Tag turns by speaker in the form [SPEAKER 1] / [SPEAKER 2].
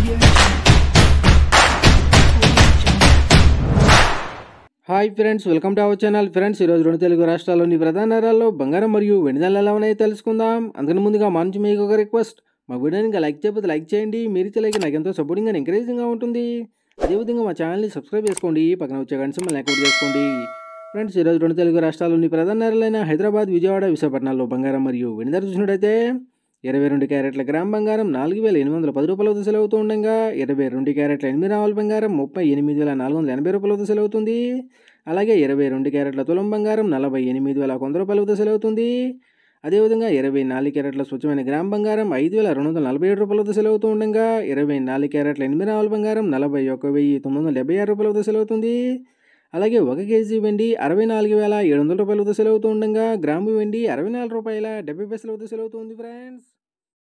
[SPEAKER 1] hi friends welcome to our channel friends ఈరోజు రెండు తెలుగు రాష్ట్రాల్లోని ప్రధాన నగరాల్లో బంగారం మరియు వెండి ధరలు ఎలా ఉన్నాయో తెలుసుకుందాం అందుకని ముందుగా మా నుంచి మీకు ఒక రిక్వెస్ట్ మా వీడియోని ఇంకా లైక్ చేయకపోతే లైక్ చేయండి మీరు ఇచ్చే లైక్ నాకు ఎంతో సపోర్టింగ్ అండ్ ఎంకరేజింగ్గా ఉంటుంది అదేవిధంగా మా ఛానల్ని సబ్స్క్రైబ్ చేసుకోండి పక్కన వచ్చే గంట సింబల్ యాక్టివేట్ చేసుకోండి ఫ్రెండ్స్ ఈరోజు రెండు తెలుగు రాష్ట్రాల్లోని ప్రధాన నగరాలైన హైదరాబాద్ విజయవాడ విశాఖపట్నాల్లో బంగారం మరియు వెండి ధర చూసినట్టయితే ఇరవై రెండు క్యారెట్ల గ్రామ్ బంగారం నాలుగు వేల ఎనిమిది వందల పది రూపాయల వద్ద సెలవుతూ ఉండగా ఇరవై రెండు క్యారెట్ల ఎనిమిది రావాల బంగారం ముప్పై ఎనిమిది వేల నాలుగు వందల ఎనభై రూపాయల వద్ద సెలవుతుంది అలాగే ఇరవై రెండు క్యారెట్ల తులం బంగారం నలభై ఎనిమిది వేల వంద రూపాయల వద్ద సెలవుతుంది అదేవిధంగా ఇరవై నాలుగు క్యారెట్ల స్వచ్ఛమైన గ్రామ్ బంగారం ఐదు వేల రెండు వందల నలభై ఏడు రూపాయల వద్ద సెలవుతూ ఉండగా ఇరవై నాలుగు క్యారెట్ల ఎనిమిది రావాల బంగారం నలభై ఒక వెయ్యి తొమ్మిది వందల డెబ్బై ఆరు రూపాయల వద్ద సెలవుతుంది అలాగే ఒక కేజీ వెండి అరవై నాలుగు వేల ఏడు వందల రూపాయల వద్ద సెలవుతూ ఉండగా గ్రాము వెండి అరవై నాలుగు రూపాయల డెబ్బై పైసల వద్ద సెలవుతుంది ఫ్రెండ్స్